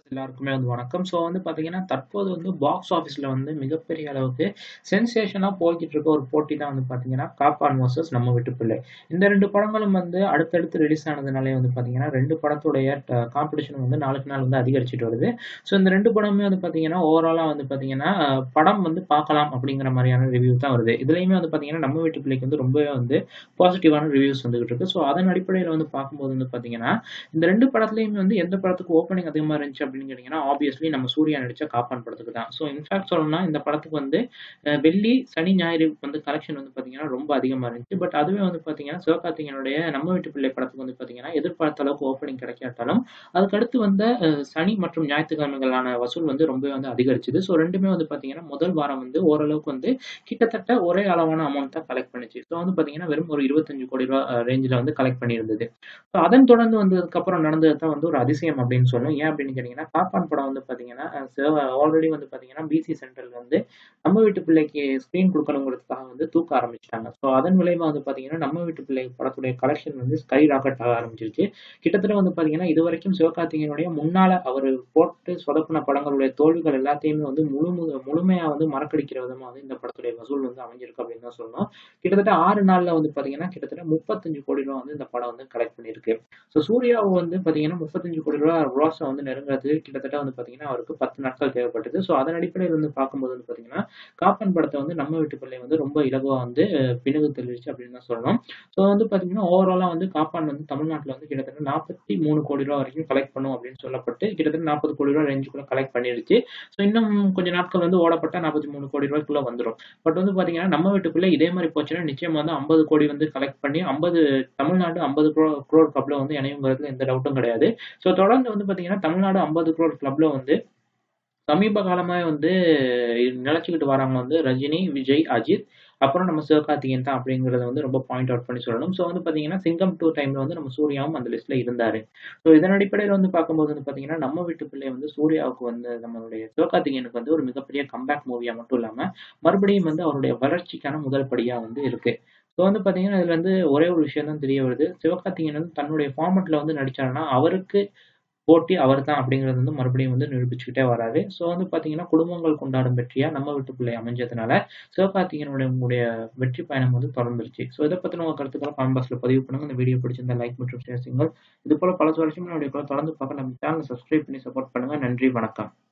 எல்லாருக்குமே வந்து வணக்கம். ஸோ வந்து பார்த்தீங்கன்னா, தற்போது வந்து பாக்ஸ் ஆஃபிஸ்ல வந்து மிகப்பெரிய அளவுக்கு சென்சேஷனா போய்க்கிட்டு இருக்க ஒரு போட்டி தான் வந்து பார்த்தீங்கன்னா, காப்பான் வர்சஸ் நம்ம வீட்டு பிள்ளை. இந்த 2 படங்களும் வந்து அடுத்தடுத்து ரிலீஸ் ஆனதுனாலே வந்து பார்த்தீங்கன்னா, 2 படத்துடைய ட காம்படிஷன் வந்து நாளுக்கு நாள் வந்து அதிகரிச்சுட்டு வருது. ஸோ இந்த 2 படமுமே வந்து பார்த்தீங்கன்னா, ஓவராலா வந்து பார்த்தீங்கன்னா, படம் வந்து பார்க்கலாம் அப்படிங்கிற மாரியான ரிவ்யூ தான் வருது. இதுலயுமே வந்து பார்த்தீங்கன்னா, நம்ம வீட்டு பிள்ளைக்கு வந்து ரொம்பவே வந்து பாசிட்டிவான ரிவ்யூஸ் வந்துகிட்டு இருக்கு. ஸோ அதன் அடிப்படையில வந்து பார்க்கும்போது வந்து பார்த்தீங்கன்னா, இந்த 2 படத்துலயுமே வந்து எந்த படத்துக்கு ஓப்பனிங் அதிகமா இருந்துச்சு அப்படின்னு கேட்டீங்கன்னா, ஆப்வியஸ்லி நம்ம சூர்யா நடிச்ச காப்பான் படத்துக்கு தான். ஸோ இன்ஃபாக்ட் சொல்லணும்னா இந்த படத்துக்கு வந்து அ வெள்ளி, சனி, ஞாயிறு வந்து கலெக்ஷன் வந்து பார்த்தீங்கன்னா, ரொம்ப அதிகமா இருந்துச்சு. பட் அதுவே வந்து பார்த்தீங்கன்னா, சிவகார்த்திகேயனுடைய நம்ம வீட்டு பிள்ளை படத்துக்கு வந்து பார்த்தீங்கன்னா, எதிர்பார்த்த அளவுக்கு ஓப்பனிங் கிடைக்காட்டாலும், அதுக்கடுத்து வந்த அ சனி மற்றும் ஞாயிற்றுக்கிழமைகளான வசூல் வந்து ரொம்பவே வந்து அதிகரிச்சது. ஸோ 2மே வந்து பார்த்தீங்கன்னா, முதல் வாரம் வந்து ஓரளவுக்கு வந்து கிட்டத்தட்ட ஒரே அளவான அமௌண்ட் தான் கலெக்ட் பண்ணுச்சு. ஸோ வந்து பார்த்தீங்கன்னா, வெறும் ஒரு ரூ. 25,00,00,000 அ ரேஞ்சுல வந்து கலெக்ட் பண்ணியிருந்தது. ஸோ அதன் தொடர்ந்து வந்ததுக்கப்புறம் நடந்தது தான் வந்து ஒரு அதிசயம் அப்படின்னு சொல்லணும். ஏன் அப்படின்னு கேட்டீங்கன்னா, காப்பான் படம் வந்து பார்த்தீங்கன்னா, அ சிவ ஆல்ரெடி வந்து பார்த்தீங்கன்னா, பிசி சென்ட்ரல் வந்து நம்ம வீட்டு பிள்ளைக்கு ஸ்க்ரீன் குடுக்கணுங்கிறதுக்காக வந்து தூக்க ஆரம்பிச்சுட்டாங்க. ஸோ அதன் விளைவா வந்து பார்த்தீங்கன்னா, நம்ம வீட்டு பிள்ளை படத்துடைய கலெக்ஷன் வந்து ஸ்கை ராக்கெட் ஆக ஆரம்பிச்சுருச்சு. கிட்டத்தட்ட வந்து பார்த்தீங்கன்னா, இதுவரைக்கும் சிவகார்த்திகேயனுடைய முன்னால அவரு போட்டு சொதப்புன படங்களுடைய தோல்விகள் எல்லாத்தையுமே வந்து முழு மு முழுமையா வந்து மறக்கடிக்கிற விதமா வந்து இந்த படத்துடைய வசூல் வந்து அமைஞ்சிருக்கு அப்படின்னு தான் சொல்லணும். கிட்டத்தட்ட 6 நாள்ல வந்து பார்த்தீங்கன்னா, கிட்டத்தட்ட ரூ. 35,00,00,000 வந்து இந்த படம் வந்து கலெக்ட் பண்ணியிருக்கு. ஸோ சூர்யாவு வந்து பார்த்தீங்கன்னா, ரூ. 35,00,00,000 குரோஸ வந்து நெருங்குறதுக்கு கிட்டத்தட்ட வந்து பார்த்தீங்கன்னா, அவருக்கு 10 நாட்கள் தேவைப்பட்டது. ஸோ அதன் அடிப்படையில வந்து பார்க்கும்போது வந்து பார்த்தீங்கன்னா, காப்பான் படத்த வந்து நம்ம வீட்டு பிள்ளை வந்து ரொம்ப இலகுவா வந்து பினுகு தள்ளிருச்சு அப்படின்னு தான் சொல்லணும். ஸோ வந்து பார்த்தீங்கன்னா, ஓவராலா வந்து காப்பான் வந்து தமிழ்நாட்டுல வந்து கிட்டத்தட்ட ரூ. 43,00,00,000 வரைக்கும் கலெக்ட் பண்ணும் அப்படின்னு சொல்லப்பட்டு, கிட்டத்தட்ட ரூ. 40,00,00,000 ரேஞ்சுக்குள்ள கலெக்ட் பண்ணிருச்சு. ஸோ இன்னும் கொஞ்சம் நாட்கள் வந்து ஓடப்பட்டா ரூ. 43,00,00,000க்குள்ள வந்துரும். பட் வந்து பார்த்தீங்கன்னா, நம்ம வீட்டு பிள்ளை இதே மாரி போச்சுன்னா, நிச்சயமா வந்து 50,00,00,000 வந்து கலெக்ட் பண்ணி 50 தமிழ்நாடு 50 க்ரோ க்ரோர் கிளப்ல வந்து இணையுங்கிறதுல எந்த டவுட்டும் கிடையாது. ஸோ தொடர்ந்து வந்து பார்த்தீங்கன்னா, தமிழ்நாடு 50 க்ரோர் கிளப்ல வந்து சமீப காலமாவே வந்து நிலைச்சுக்கிட்டு வர்றவங்க வந்து ரஜினி, விஜய், அஜித் அப்புறம் நம்ம சிவகார்த்திகேயன் தான் அப்படிங்கிறத வந்து ரொம்ப பாயிண்ட் அவுட் பண்ணி சொல்லணும். ஸோ வந்து பார்த்தீங்கன்னா, சிங்கம் 2 டைம்ல வந்து நம்ம சூர்யாவும் அந்த லிஸ்ட்ல இருந்தாரு. ஸோ இதன் அடிப்படையில வந்து பார்க்கும்போது வந்து பார்த்தீங்கன்னா, நம்ம வீட்டு பிள்ளை வந்து சூர்யாவுக்கு வந்து நம்மளுடைய சிவகார்த்திகேயனுக்கு வந்து ஒரு மிகப்பெரிய கம்பேக் மூவியா மட்டும் இல்லாம, மறுபடியும் வந்து அவருடைய வளர்ச்சிக்கான முதல் படியா வந்து இருக்கு. ஸோ வந்து பார்த்தீங்கன்னா, இதுல வந்து ஒரே ஒரு விஷயம் தான் தெரிய வருது. சிவகார்த்திகேயன் வந்து தன்னுடைய ஃபார்மட்ல வந்து நடிச்சாருன்னா, அவருக்கு போட்டி அவர் தான் அப்படிங்கிறது வந்து மறுபடியும் வந்து நிரூபிச்சுக்கிட்டே வராரு. ஸோ வந்து பார்த்தீங்கன்னா, குடும்பங்கள் கொண்டாடும் வெற்றியா நம்ம வீட்டு பிள்ளை அமைஞ்சதுனால, சிவகார்த்திகேயனுடைய வெற்றி பயணம் வந்து தொடர்ந்துருச்சு. ஸோ இத பத்தின உங்க கருத்துக்கள கமெண்ட் பாக்ஸ்ல பதிவு பண்ணுங்க. இந்த வீடியோ பிடிச்சிருந்தா லைக் மற்றும் ஷேர் செய்யுங்கள். இது போல பல சுவாரஸ்யமான வீடியோக்கள தொடர்ந்து பார்க்க நம்ம சேனல சப்ஸ்கிரைப் பண்ணி சப்போர்ட் பண்ணுங்க. நன்றி, வணக்கம்.